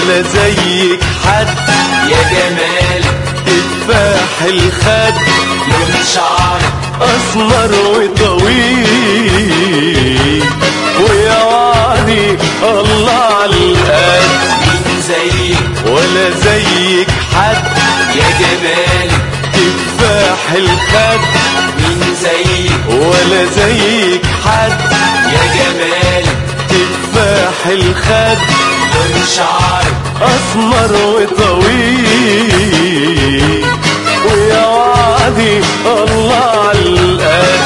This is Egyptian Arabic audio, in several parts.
ولا زيك حد يا جمالك تفاح الخد لون شعرك اسمر وطويل ويا وعدي الله على القد مين زيك ولا زيك حد يا جمالك تفاح الخد مين زيك ولا زيك حد يا جمالك تفاح الخد لون شعرك اسمر وطويل ويا وعدي الله على القد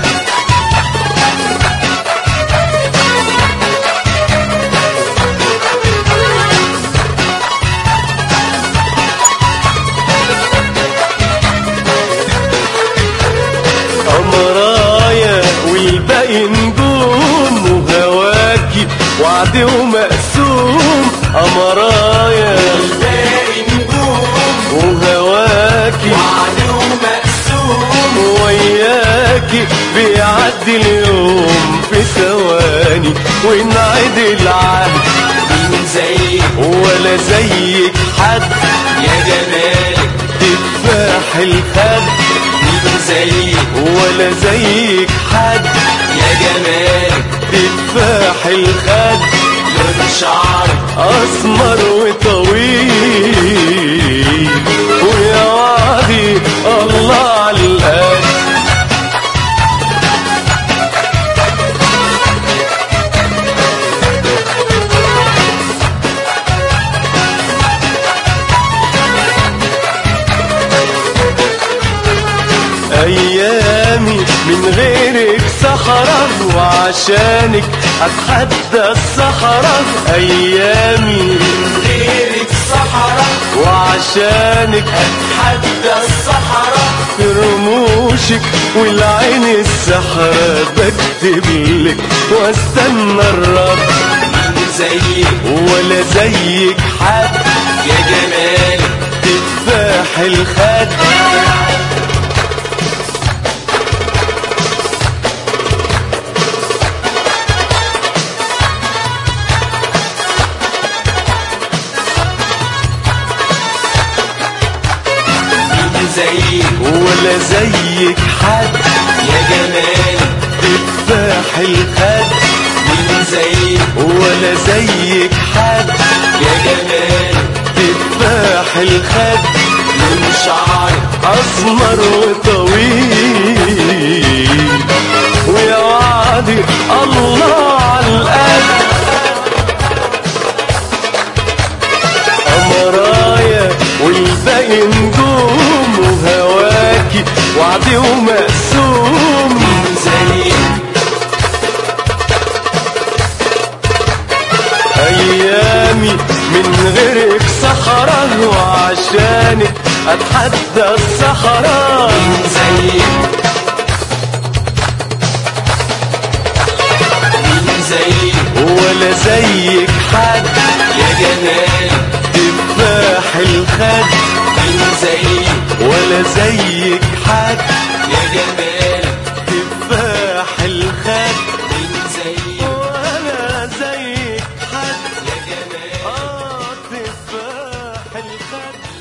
قمرايا والباقي نجوم وهواكي وعد ومقسوم قمرايا باقي نجوم وهواكي وعد ومقسوم وياكي بيعدي اليوم في ثواني ونعيد العهد مين زيك ولا زيك حد يا جمالك تفاح الخد مين زيك ولا زيك حد يا جمالك تفاح الخد لون شعرك اسمر وطويل ويا وعدي الله على القد ايامي من غيرك صحراء وعشانك اتحدى الصحراء ايامي غيرك صحراء وعشانك اتحدى الصحراء في رموشك والعين السحرة بكتب لك واستنى الرب مين زيك ولا زيك حد يا جمالك تفاح الخد مين زيك ولا زيك حد يا جمالك تفاح الخد مين زيك ولا زيك حد يا جمالك تفاح الخد لون شعرك اسمر وطويل ويا وعدي الله على القد قمرايا والباقي نجوم وهواكي وعدي ومقسوم مين زيك ايامي من غيرك صحراء وعشانك اتحدى الصحراء مين زيك مين زيك ولا زيك حد يا جمالك تفاح الخد مين زيك ولا زيك حد يا جمالك تفاح الخد مين زيك ولا زيك حد يا جمالك اه تفاح الخد